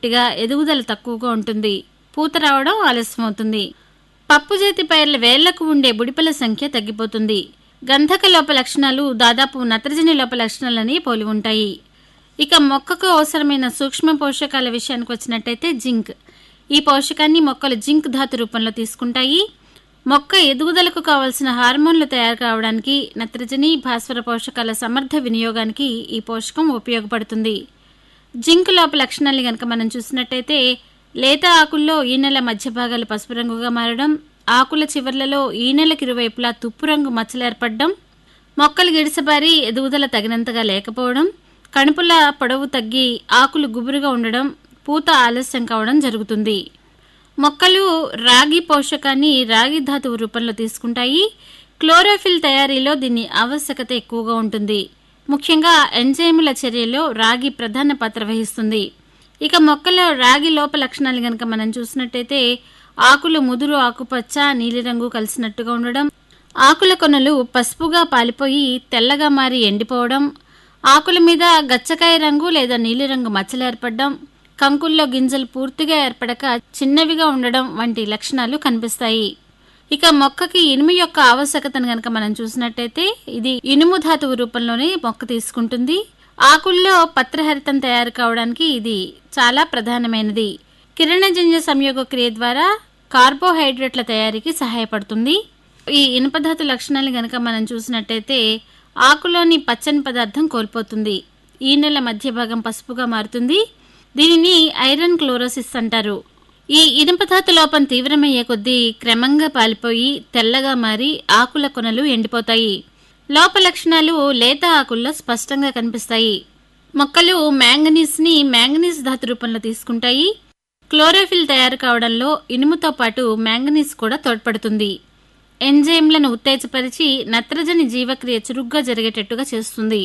గట్టిగా ఎదుగుదల తక్కువగా ఉంటుంది పూత రావడం ఆలస్యమవుతుంది పప్పు చేతి పైర్ల వేళ్లకు ఉండే బుడిపల సంఖ్య తగ్గిపోతుంది గంధక లోప లక్షణాలు దాదాపు నత్రజని లోప లక్షణాలని పోలి ఉంటాయి ఇక మొక్కకు అవసరమైన సూక్ష్మ పోషకాల విషయానికి వచ్చినట్టయితే జింక్ ఈ పోషకాన్ని మొక్కలు జింక్ ధాతు రూపంలో తీసుకుంటాయి మొక్క ఎదుగుదలకు కావలసిన హార్మోన్లు తయారు కావడానికి నత్రజని భాస్వర పోషకాల సమర్థ వినియోగానికి ఈ పోషకం ఉపయోగపడుతుంది జింక్ లోప లక్షణాన్ని గనక మనం చూసినట్టయితే లేత ఆకుల్లో ఈనెల మధ్య భాగాలు పసుపు రంగుగా మారడం ఆకుల చివర్లలో ఈనెలకు ఇరువైపులా తుప్పు రంగు మచ్చలు ఏర్పడడం మొక్కలు గిడిసబారి ఎదుగుదల తగినంతగా లేకపోవడం కణుపుల పొడవు తగ్గి ఆకులు గుబురుగా ఉండడం పూత ఆలస్యం కావడం జరుగుతుంది మొక్కలు రాగి పోషకాన్ని రాగి ధాతువు రూపంలో తీసుకుంటాయి క్లోరోఫిల్ తయారీలో దీని ఆవశ్యకత ఎక్కువగా ఉంటుంది ముఖ్యంగా ఎంజైముల చర్యలో రాగి ప్రధాన పాత్ర వహిస్తుంది ఇక మొక్కలో రాగి లోప లక్షణాలు గనక మనం చూసినట్టయితే ఆకులు ముదురు ఆకుపచ్చ నీలిరంగు కలిసినట్టుగా ఉండడం ఆకుల కొనలు పసుపుగా పాలిపోయి తెల్లగా మారి ఎండిపోవడం ఆకుల మీద గచ్చకాయ రంగు లేదా నీలిరంగు మచ్చలు ఏర్పడడం కంకుల్లో గింజలు పూర్తిగా ఏర్పడక చిన్నవిగా ఉండడం వంటి లక్షణాలు కనిపిస్తాయి ఇక మొక్కకి ఇనుము యొక్క ఆవశ్యకతను గనక మనం చూసినట్టయితే ఇది ఇనుము ధాతువు రూపంలోనే మొక్క తీసుకుంటుంది ఆకుల్లో పత్రహరితం తయారు కావడానికి ఇది చాలా ప్రధానమైనది కిరణజన్య సంయోగ క్రియ ద్వారా కార్బోహైడ్రేట్ల తయారీకి సహాయపడుతుంది ఈ ఇనుపధాతు లక్షణాలు గనక మనం చూసినట్టయితే ఆకులోని పచ్చని పదార్థం కోల్పోతుంది ఈ నెల మధ్య భాగం పసుపుగా మారుతుంది దీనిని ఐరన్ క్లోరోసిస్ అంటారు ఈ ఇనుపధాతు లోపం తీవ్రమయ్యే కొద్దీ క్రమంగా పాలిపోయి తెల్లగా మారి ఆకుల కొనలు ఎండిపోతాయి లోప లక్షణాలు లేత ఆకుల్లో స్పష్టంగా కనిపిస్తాయి మొక్కలు మ్యాంగనీస్ ని మ్యాంగనీస్ ధాతు రూపంలో తీసుకుంటాయి క్లోరోఫిల్ తయారు కావడంలో ఇనుముతో పాటు మ్యాంగనీస్ కూడా తోడ్పడుతుంది ఎంజైమ్లను ఉత్తేజపరిచి నత్రజని జీవక్రియ చురుగ్గా జరిగేటట్టుగా చేస్తుంది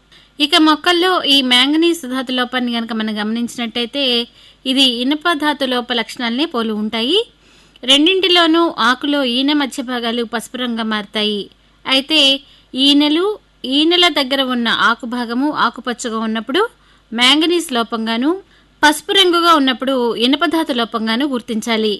ఇక మొక్కల్లో ఈ మ్యాంగనీస్ ధాతు లోపాన్ని గనక మనం గమనించినట్టయితే ఇది ఇనుప ధాతు లోప లక్షణాలనే పోలి ఉంటాయి రెండింటిలోనూ ఆకులో ఈనె మధ్య భాగాలు పసుపు రంగుగా మారతాయి అయితే ఈనెలు ఈనెల దగ్గర ఉన్న ఆకు భాగము ఆకుపచ్చగా ఉన్నప్పుడు మ్యాంగనీస్ లోపంగాను పసుపు రంగుగా ఉన్నప్పుడు ఇనుపధాతు లోపంగాను గుర్తించాలి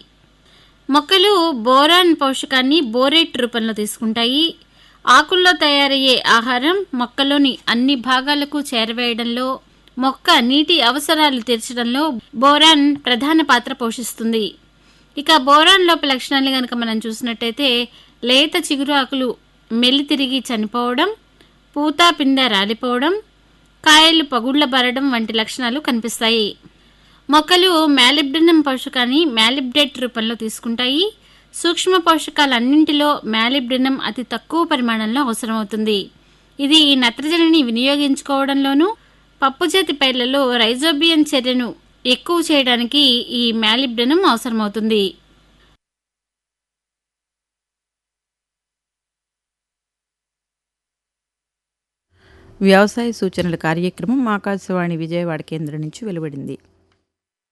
మొక్కలు బోరాన్ పోషకాన్ని బోరేట్ రూపంలో తీసుకుంటాయి ఆకుల్లో తయారయ్యే ఆహారం మొక్కలోని అన్ని భాగాలకు చేరవేయడంలో మొక్క నీటి అవసరాలు తీర్చడంలో బోరాన్ ప్రధాన పాత్ర పోషిస్తుంది ఇక బోరాన్ లోప లక్షణాలు కనుక మనం చూసినట్టయితే లేత చిగురు ఆకులు మెల్లి తిరిగి చనిపోవడం పూత పింద రాలిపోవడం కాయలు పగుళ్ల బరడం వంటి లక్షణాలు కనిపిస్తాయి మొక్కలు మ్యాలిబ్డినం పోషకాన్ని మ్యాలిబ్డేట్ రూపంలో తీసుకుంటాయి సూక్ష్మ పోషకాలన్నింటిలో మ్యాలిబ్డినం అతి తక్కువ పరిమాణంలో అవసరమవుతుంది ఇది ఈ నత్రజనిని వినియోగించుకోవడంలోనూ పప్పుజాతి పైర్లలో రైజోబియన్ చర్యను ఎక్కువ చేయడానికి ఈ మ్యాలిబ్డినం అవసరమవుతుంది వ్యవసాయ సూచనల కార్యక్రమం ఆకాశవాణి విజయవాడ కేంద్రం నుంచి వెలువడింది